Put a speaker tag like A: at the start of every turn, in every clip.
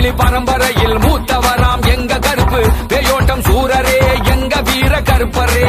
A: சங்கிலி பரம்பரையில் மூத்தவராம் எங்க கருப்பு பேயோட்டம் சூரரே எங்க வீர கருப்பரே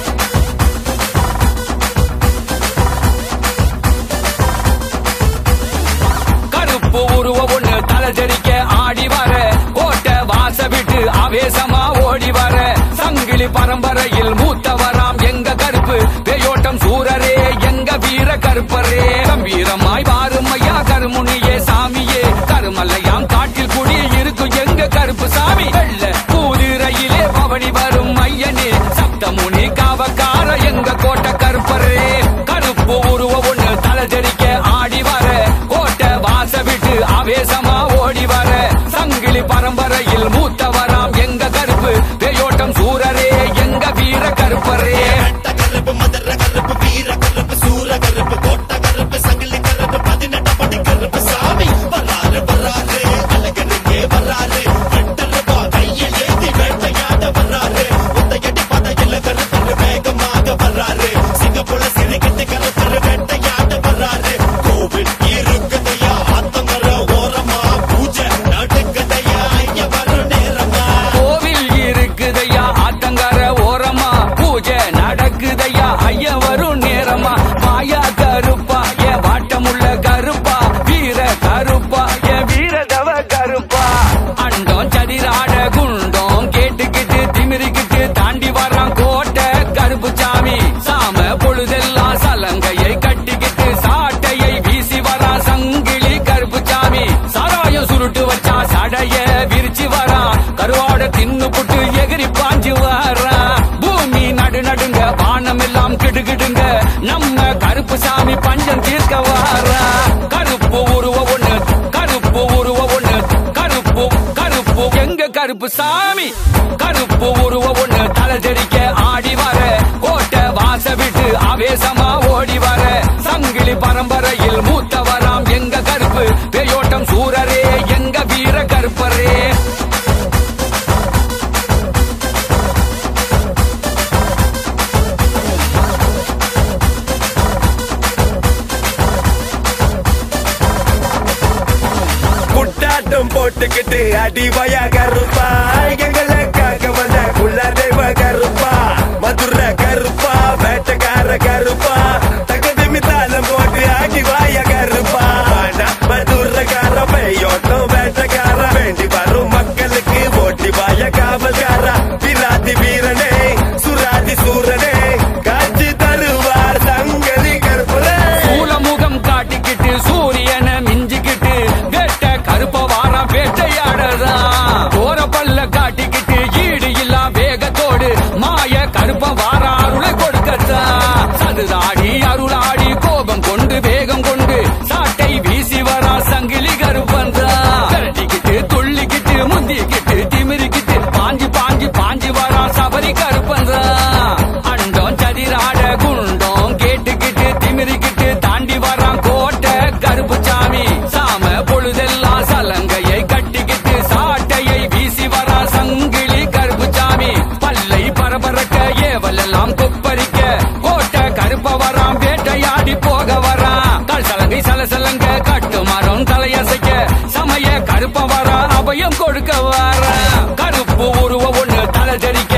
A: கருப்பு உருவ ஒண்ணு தலஜரிக்க ஆடி வர கோட்டை வாச விட்டு ஆவேசமா ஓடி வர சங்கிலி பரம்பரையில் மூத்தவராம் எங்க கருப்பு பேயோட்டம் சூரரே எங்க வீர கருப்பரே கம்பீரமாய் வாரும் ஐயா கருமுனியே சாமியே கருமல்லையாம் காட்டில் குடி இருக்கும் எங்க கருப்பு சாமி வெள்ள குதிரையிலே பவனி வரும் ஐயனே சப்தமுனி காவக்கார எங்க கோட்டை கருப்பரே கருப்பு உருவ ஒண்ணு தலஜரிக்க ஆடி வர கோட்டை வாச விட்டு ஆவேசமா ஓடி வர சங்கிலி பரம்பரையில் மூத்தவராம் எங்க கருப்பு பேயோட்டம் சூரரே எங்க வீர கருப்பரே
B: கட்ட கருப்பு மதுர கருப்பு வீர கருப்பு சூர கருப்பு கோட்ட கருப்பு சங்கிலி கருப்பு பதினெட்டு படி கருப்பு சாமி வராரு வராரு அழகனுக்கே வராரு ரெண்டு ரூபா கையில் ஏந்தி வேட்டையாட வராரு ஒத்தையடி பதையில கருப்பரு வேகமாக வராரு சிங்கப்புல சிறுகிட்டு கருப்பரு வேட்டையாட வராரு கோவில் இருக்குதையா ஆத்தங்கர ஓரமா பூஜை நடுக்கதையா ஐய வரும் நேரமா
A: கோவில் இருக்குதையா ஆத்தங்கர ஓரமா பூஜை நடக்குதையா ஐயா வரும் நேரமா மாயா கருப்பா என் வாட்டமுள்ள கருப்பா வீர கருப்பா என் வீரதவ கருப்பா அண்டம் சதிராட குண்டம் கேட்டுக்கிட்டு திமிரிக்கிட்டு தாண்டி வர்றான் கோட்டை கருப்பு சாமி சாம பொழுதெல்லாம் சலங்கையை கட்டிக்கிட்டு சாட்டையை வீசி வரான் சங்கிலி கருப்பு சாமி சாராயம் சுருட்டு வச்சா சடைய விரிச்சு வரான் கருவாட தின்னு புட்டு எகிரி பாஞ்சு வரான் பூமி நடு நடுங்க வானம் எல்லாம் கிடுகிடுங்க நம்ம கருப்பு சாமி பஞ்சம் தீர்க்க வாரா கருப்பு உருவ ஒண்ணு கருப்பு உருவ ஒண்ணு கருப்பு கருப்பு எங்க கருப்பு சாமி கருப்பு உருவ ஒண்ணு தலஜரிக்க ஆடி வர கோட்டை வாச விட்டு ஆவேசமா ஓடி வர சங்கிலி பரம்பரையில் மூத்தவராம் எங்க கருப்பு பேயோட்டம் சூரரே எங்க வீர கருப்பரே
C: குட்டாட்டம் போட்டுக்கிட்டு அடிவய கருப்பா எங்களுக்காக வந்த குள்ள தெய்வ கருப்பா மதுர கருப்பா வேட்டக்கார கருப்பா தகுதி மித்தாலம் போட்டு அடிவாய கருப்பா நான் மதுரக்கார பெய்யோட்டம் வேட்டக்கார வேண்டி வரும் மக்களுக்கு ஓட்டி வாய காவல்கார விராதி வீரனே சுராதி சூரனே காட்சி தருவார் சங்கரி கருப்புல
A: சூலமுகம் காட்டிக்கிட்டு சூரியனை மிஞ்சிக்கிட்டு வேட்ட கருப்ப வாரம் வேட்டையாடதா கோர பல்ல காட்டிக்கிட்டு ஈடு இல்லா வேகத்தோடு மாய கருப்ப வார அருளை கொடுக்கத்தா சதுதாடி அருளாடி கோபம் கொண்டு வேகம் கொண்டு சாட்டை வீசி வரா சங்கிலி கருப்பந்தா விரட்டிக்கிட்டு துள்ளிக்கிட்டு முந்திக்கிட்டு திமிரிக்கிட்டு பாஞ்சு பாஞ்சு பாஞ்சு வரா சபரி கருப்பந்தா அண்டம் சதிராட குண்டம் கேட்டுக்கிட்டு திமிரிக்கிட்டு தாண்டி வரான் கோட்டை கருப்பு சாமி சாம பொழுதெல்லாம் சலங்கையை கட்டிக்கிட்டு சாட்டையை வீசி வரா சங்கிலி கருப்பு சாமி பல்லை பரபரக்க ஏவலெல்லாம் கொப்பரிக்க கோட்டை கருப்ப வரான் வேட்டையாடி போக வரான் கல் சலங்கை சலசலங்க கட்டு மரம் தலையசைக்க சமய கருப்ப வரா அபயம் கொடுக்க வர கருப்பு உருவ ஒண்ணு தலஜரிக்க